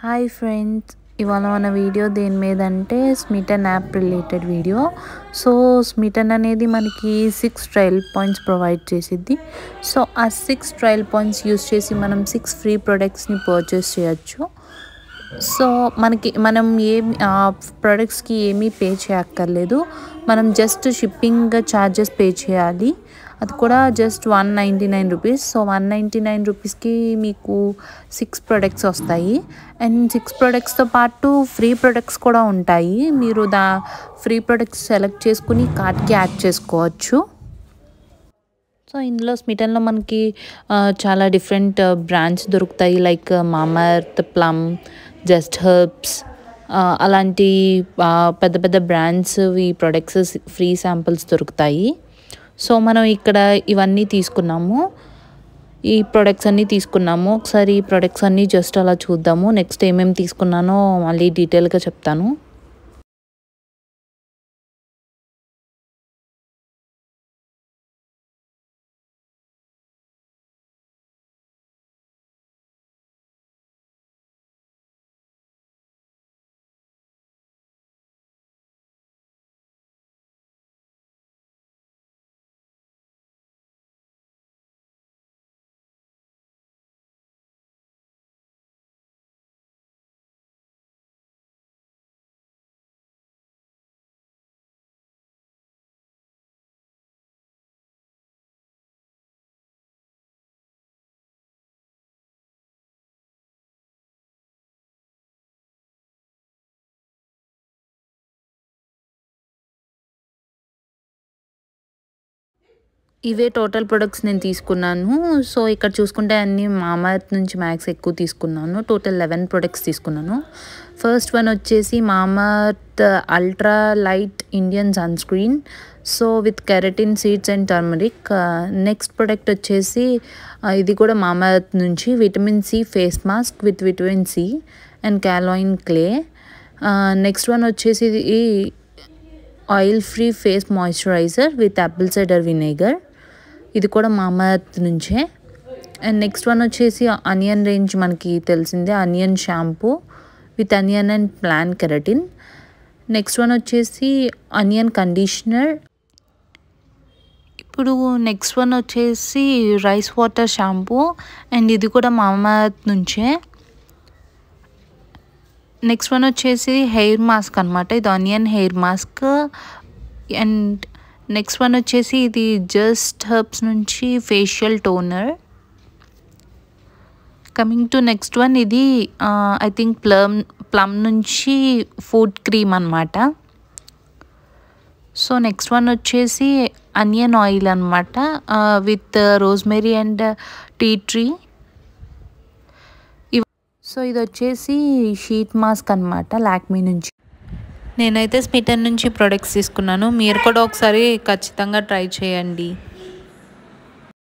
hi friends ఇవాళ మన video దేని మీద అంటే Smytten app related video so Smytten అనేది మనకి సిక్స్ ట్రయల్ పాయింట్స్ ప్రొవైడ్ చేసిద్ది సో ఆ సిక్స్ ట్రయల్ పాయింట్స్ యూస్ చేసి మనం సిక్స్ ఫ్రీ ప్రొడక్ట్స్ని పర్చేస్ చేయొచ్చు సో మనకి మనం ఏం ప్రొడక్ట్స్కి ఏమీ పే చేయక్కర్లేదు మనం జస్ట్ షిప్పింగ్ ఛార్జెస్ పే చేయాలి అది కూడా just one ninety nine rupees so one ninety nine రూపీస్కి మీకు సిక్స్ ప్రొడక్ట్స్ వస్తాయి అండ్ సిక్స్ ప్రొడక్ట్స్తో పాటు ఫ్రీ ప్రొడక్ట్స్ కూడా ఉంటాయి మీరు దా ఫ్రీ ప్రొడక్ట్స్ సెలెక్ట్ చేసుకుని కార్ట్కి యాడ్ చేసుకోవచ్చు సో ఇందులో స్మిటన్లో మనకి చాలా డిఫరెంట్ బ్రాండ్స్ దొరుకుతాయి like Mamaearth Plum Just Herbs అలాంటి పెద్ద పెద్ద బ్రాండ్స్ ఈ ప్రొడక్ట్స్ ఫ్రీ శాంపిల్స్ దొరుకుతాయి సో మనం ఇక్కడ ఇవన్నీ తీసుకున్నాము ఈ ప్రొడక్ట్స్ అన్నీ తీసుకున్నాము ఒకసారి ఈ ప్రొడక్ట్స్ అన్నీ జస్ట్ అలా చూద్దాము నెక్స్ట్ ఏమేమి తీసుకున్నానో మళ్ళీ డీటెయిల్గా చెప్తాను ఇవే టోటల్ ప్రొడక్ట్స్ నేను తీసుకున్నాను సో ఇక్కడ చూసుకుంటే అన్ని మామార్త్ నుంచి మ్యాక్స్ ఎక్కువ తీసుకున్నాను టోటల్ లెవెన్ ప్రొడక్ట్స్ తీసుకున్నాను ఫస్ట్ వన్ వచ్చేసి Mamaearth ultra light Indian sunscreen so with keratin seeds and turmeric next product వచ్చేసి ఇది కూడా మామార్త్ నుంచి vitamin C face mask with vitamin C and kaolin clay next one వచ్చేసి oil free face moisturiser with apple cider vinegar ఇది కూడా Mamaearth నుంచే and next one వచ్చేసి onion range మనకి తెలిసిందే onion shampoo with onion and plant keratin next one వచ్చేసి onion conditioner ఇప్పుడు next one వచ్చేసి రైస్ వాటర్ షాంపూ అండ్ ఇది కూడా మామార్త్ నుంచే నెక్స్ట్ వన్ వచ్చేసి హెయిర్ మాస్క్ అనమాట ఇది onion hair mask and next one వచ్చేసి ఇది జస్ట్ హర్బ్స్ నుంచి facial toner coming to next one ఇది ఐ థింక్ ప్లమ్ ప్లమ్ నుంచి ఫుడ్ క్రీమ్ అనమాట సో నెక్స్ట్ వన్ వచ్చేసి అనియన్ ఆయిల్ అనమాట with rosemary and tea tree so ఇది వచ్చేసి షీట్ మాస్క్ అనమాట లాక్మీ నుంచి నేనైతే స్మిటన్ నుంచి ప్రొడక్ట్స్ తీసుకున్నాను మీరు కూడా ఒకసారి ఖచ్చితంగా ట్రై చేయండి